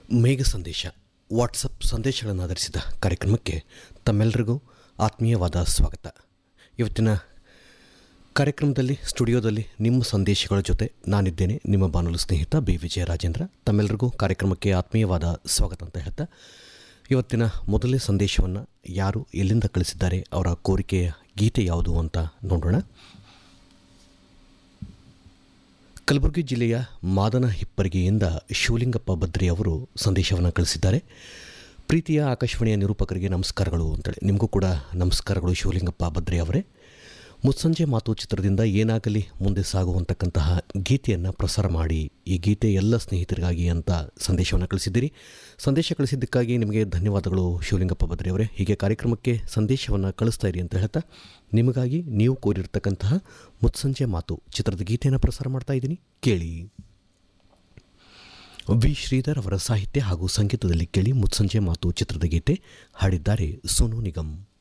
ಮೇಘ ಸಂದೇಶ ವಾಟ್ಸಪ್ ಸಂದೇಶಗಳನ್ನು ಆಧರಿಸಿದ ಕಾರ್ಯಕ್ರಮಕ್ಕೆ ತಮ್ಮೆಲ್ಲರಿಗೂ ಆತ್ಮೀಯವಾದ ಸ್ವಾಗತ ಇವತ್ತಿನ ಕಾರ್ಯಕ್ರಮದಲ್ಲಿ ಸ್ಟುಡಿಯೋದಲ್ಲಿ ನಿಮ್ಮ ಸಂದೇಶಗಳ ಜೊತೆ ನಾನಿದ್ದೇನೆ ನಿಮ್ಮ ಬಾನುಲು ಸ್ನೇಹಿತ ಬಿ ವಿಜಯ ರಾಜೇಂದ್ರ ತಮ್ಮೆಲ್ಲರಿಗೂ ಕಾರ್ಯಕ್ರಮಕ್ಕೆ ಆತ್ಮೀಯವಾದ ಸ್ವಾಗತ ಅಂತ ಹೇಳ್ತಾ ಇವತ್ತಿನ ಮೊದಲನೇ ಸಂದೇಶವನ್ನು ಯಾರು ಎಲ್ಲಿಂದ ಕಳಿಸಿದ್ದಾರೆ ಅವರ ಕೋರಿಕೆಯ ಗೀತೆ ಯಾವುದು ಅಂತ ನೋಡೋಣ ಕಲಬುರಗಿ ಜಿಲ್ಲೆಯ ಮಾದನ ಹಿಪ್ಪರಿಗೆಯಿಂದ ಶಿವಲಿಂಗಪ್ಪ ಬದ್ರಿ ಅವರು ಸಂದೇಶವನ್ನು ಕಳಿಸಿದ್ದಾರೆ ಪ್ರೀತಿಯ ಆಕಾಶವಾಣಿಯ ನಿರೂಪಕರಿಗೆ ನಮಸ್ಕಾರಗಳು ಅಂತೇಳಿ ನಿಮಗೂ ಕೂಡ ನಮಸ್ಕಾರಗಳು ಶಿವಲಿಂಗಪ್ಪ ಬದ್ರಿ ಅವರೇ ಮುಸ್ಸಂಜೆ ಮಾತು ಚಿತ್ರದಿಂದ ಏನಾಗಲಿ ಮುಂದೆ ಸಾಗುವಂತಕ್ಕಂತಹ ಗೀತೆಯನ್ನು ಪ್ರಸಾರ ಮಾಡಿ ಈ ಗೀತೆ ಎಲ್ಲ ಸ್ನೇಹಿತರಿಗಾಗಿ ಅಂತ ಸಂದೇಶವನ್ನು ಕಳಿಸಿದ್ದೀರಿ ಸಂದೇಶ ಕಳಿಸಿದ್ದಕ್ಕಾಗಿ ನಿಮಗೆ ಧನ್ಯವಾದಗಳು ಶಿವಲಿಂಗಪ್ಪ ಬದ್ರಿ ಅವರೇ ಹೀಗೆ ಕಾರ್ಯಕ್ರಮಕ್ಕೆ ಸಂದೇಶವನ್ನು ಕಳಿಸ್ತಾ ಇರಿ ಅಂತ ಹೇಳ್ತಾ ನಿಮಗಾಗಿ ನೀವು ಕೋರಿರ್ತಕ್ಕಂತಹ ಮುತ್ಸಂಜೆ ಮಾತು ಚಿತ್ರದ ಗೀತೆಯನ್ನು ಪ್ರಸಾರ ಮಾಡ್ತಾ ಇದ್ದೀನಿ ಕೇಳಿ ವಿ ಶ್ರೀಧರ್ ಅವರ ಸಾಹಿತ್ಯ ಹಾಗೂ ಸಂಗೀತದಲ್ಲಿ ಕೇಳಿ ಮುತ್ಸಂಜೆ ಮಾತು ಚಿತ್ರದ ಗೀತೆ ಹಾಡಿದ್ದಾರೆ ಸೋನು ನಿಗಮ್